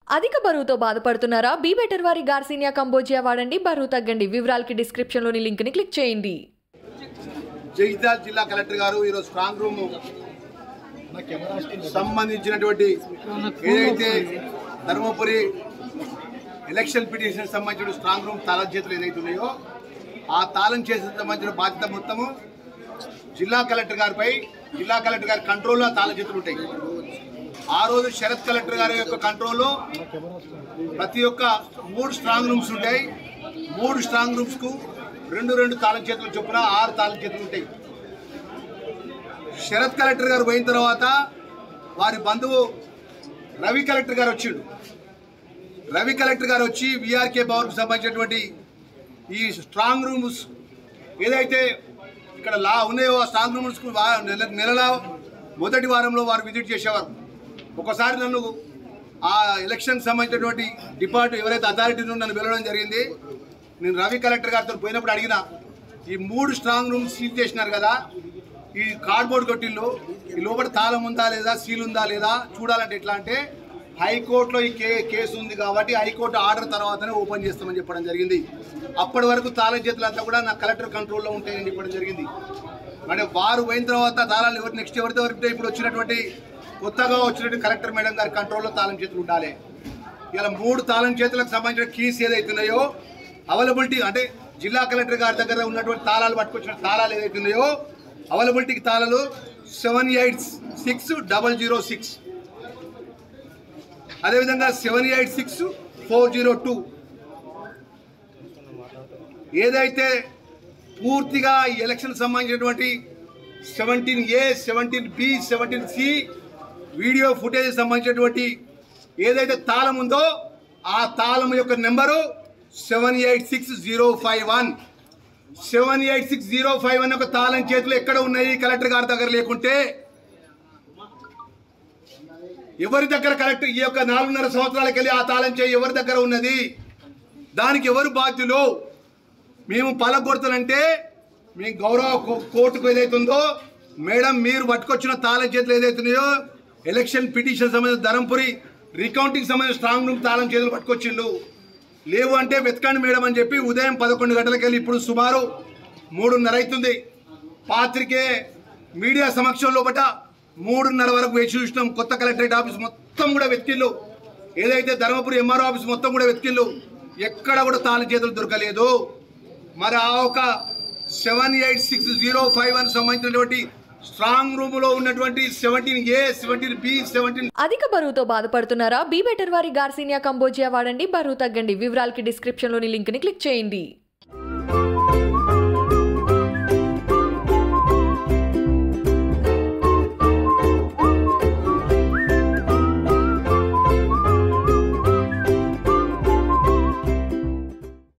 అధిక బరువుతో బాధపడుతున్నారా బీ బెటర్ వారి గార్సినియా కంబోజియా వాడండి బరువు తగ్గండి వివరాలకి డిస్క్రిప్షన్లోని లింక్ని క్లిక్ చేయండి జగిత్యాల జిల్లా కలెక్టర్ గారు ఈరోజు స్ట్రాంగ్ రూమ్ సంబంధించినటువంటి ఏదైతే ధర్మపురి ఎలక్షన్ పిటిషన్ సంబంధించిన స్ట్రాంగ్ రూమ్ తాళం చేతులు ఏదైతే ఉన్నాయో ఆ తాళం చేతులకు సంబంధించిన బాధ్యత మొత్తము జిల్లా కలెక్టర్ గారిపై జిల్లా కలెక్టర్ గారి కంట్రోల్లో ఆ తాళం చేతులు ఉంటాయి ఆ రోజు శరత్ కలెక్టర్ గారి యొక్క కంట్రోల్లో ప్రతి ఒక్క మూడు స్ట్రాంగ్ రూమ్స్ ఉంటాయి మూడు స్ట్రాంగ్ రూమ్స్కు రెండు రెండు తాళం చేతులు చొప్పున ఆరు తాళం చేతులు ఉంటాయి శరత్ కలెక్టర్ గారు పోయిన తర్వాత వారి బంధువు రవి కలెక్టర్ గారు వచ్చిండు రవి కలెక్టర్ గారు వచ్చి విఆర్కే భవన్కు సంబంధించినటువంటి ఈ స్ట్రాంగ్ రూమ్స్ ఏదైతే ఇక్కడ లా ఉన్నాయో ఆ స్ట్రాంగ్ రూమ్స్కు వా- నెల నెలల మొదటి వారంలో వారు విజిట్ చేసేవారు ఒకసారి నన్ను ఆ ఎలక్షన్ సంబంధించినటువంటి డిపార్ట్ ఎవరైతే అథారిటీ నుండి నన్ను వెళ్ళడం జరిగింది నేను రవి కలెక్టర్ గారితో పోయినప్పుడు అడిగిన ఈ మూడు స్ట్రాంగ్ రూమ్స్ సీల్ చేసినారు కదా ఈ కార్డ్బోర్డ్ కొట్టిల్లు ఈ లోపల తాళం ఉందా లేదా సీల్ ఉందా లేదా చూడాలంటే ఎట్లా అంటే హైకోర్టులో ఈ కే కేసు ఉంది కాబట్టి హైకోర్టు ఆర్డర్ తర్వాతనే ఓపెన్ చేస్తామని చెప్పడం జరిగింది అప్పటి వరకు తాళం చేతులంతా కూడా నా కలెక్టర్ కంట్రోల్లో ఉంటాయని చెప్పడం జరిగింది అంటే వారు పోయిన తర్వాత తాళాలు ఎవరు నెక్స్ట్ ఎవరితో వరకు ఇప్పుడు వచ్చినటువంటి కొత్తగా వచ్చినటువంటి కలెక్టర్ మేడం గారి కంట్రోల్లో తాళం చేతులు ఉండాలి ఇలా మూడు తాళం చేతులకు సంబంధించిన కీస్ ఏదైతే ఉన్నాయో అవైలబిలిటీ అంటే జిల్లా కలెక్టర్ గారి దగ్గర ఉన్నటువంటి తాళాలు పట్టుకొచ్చిన తాళాలు ఏదైతే ఉన్నాయో అవైలబిలిటీకి తాళాలు seven eight six double zero six అదేవిధంగా seven eight six four zero two ఏదైతే పూర్తిగా ఈ ఎలక్షన్ సంబంధించినటువంటి seventeen A seventeen B seventeen C video footage సంబంధించినటువంటి ఏదైతే తాళం ఉందో ఆ తాళం యొక్క number seven eight six zero five one seven eight six zero five one ఒక తాళం చేతులు ఎక్కడ ఉన్నాయి కలెక్టర్ గారి దగ్గర లేకుంటే ఎవరి దగ్గర కలెక్టర్ ఈ యొక్క నాలుగున్నర సంవత్సరాలకి వెళ్ళి ఆ తాళం చేయి ఎవరి దగ్గర ఉన్నది దానికి ఎవరు బాధ్యులు మేము పలగొడతానంటే మీ గౌరవ కో- కోర్టుకు ఏదైతుందో మేడం మీరు పట్టుకొచ్చిన తాళం చేతులు ఏదైతున్నాయో ఎలక్షన్ పిటిషన్ సంబంధించిన ధరంపురి రికౌంటింగ్ సంబంధించిన స్ట్రాంగ్ రూమ్ తాళం చేతులు పట్టుకొచ్చిండు లేవు అంటే వెతకండి మేడం అని చెప్పి ఉదయం పదకొండు గంటలకు వెళ్ళి ఇప్పుడు సుమారు మూడున్నర అవుతుంది పాత్రికే మీడియా సమక్షంలో బట మూడున్నర వరకు వేచి చూసినాం కొత్త కలెక్టరేట్ ఆఫీస్ మొత్తం కూడా వెతికిళ్ళు ఏదైతే ధర్మపురి ఎంఆర్ఓ ఆఫీస్ మొత్తం కూడా వెతికిళ్ళు ఎక్కడ కూడా తాళం చేతులు దొరకలేదు మరి ఆ ఒక seven eight six zero five one సంబంధించినటువంటి స్ట్రాంగ్ రూమ్ లో ఉన్నటువంటి seventeen A seventeen B seventeen అధిక బరువుతో బాధపడుతున్నారా బీ బెటర్ వారి గార్సినియా కంబోజియా వాడండి బరువు తగ్గండి వివరాలకి డిస్క్రిప్షన్లోని లింక్ని క్లిక్ చేయండి